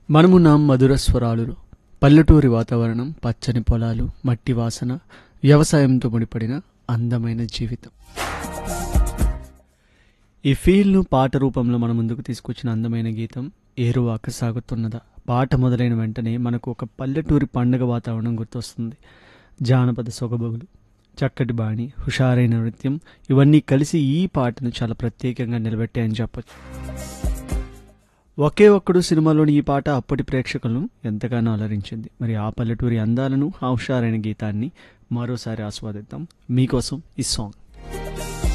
మనమున్నాం మధుర స్వరాలులో పల్లెటూరి వాతావరణం పచ్చని పొలాలు మట్టి వాసన వ్యవసాయంతో ముడిపడిన అందమైన జీవితం ఈ ఫీల్ను పాట రూపంలో మన ముందుకు తీసుకొచ్చిన అందమైన గీతం ఏరువాక సాగుతున్నదా పాట మొదలైన వెంటనే మనకు ఒక పల్లెటూరి పండగ వాతావరణం గుర్తొస్తుంది జానపద సొగబొగులు చక్కటి బాణి హుషారైన నృత్యం ఇవన్నీ కలిసి ఈ పాటను చాలా ప్రత్యేకంగా నిలబెట్టాయని చెప్పొచ్చు ఒకే ఒక్కడు సినిమాలోని ఈ పాట అప్పటి ప్రేక్షకులను ఎంతగానో అలరించింది మరి ఆ పల్లెటూరి అందాలను ఆ హుషారైన గీతాన్ని మరోసారి ఆస్వాదిద్దాం మీకోసం ఈ సాంగ్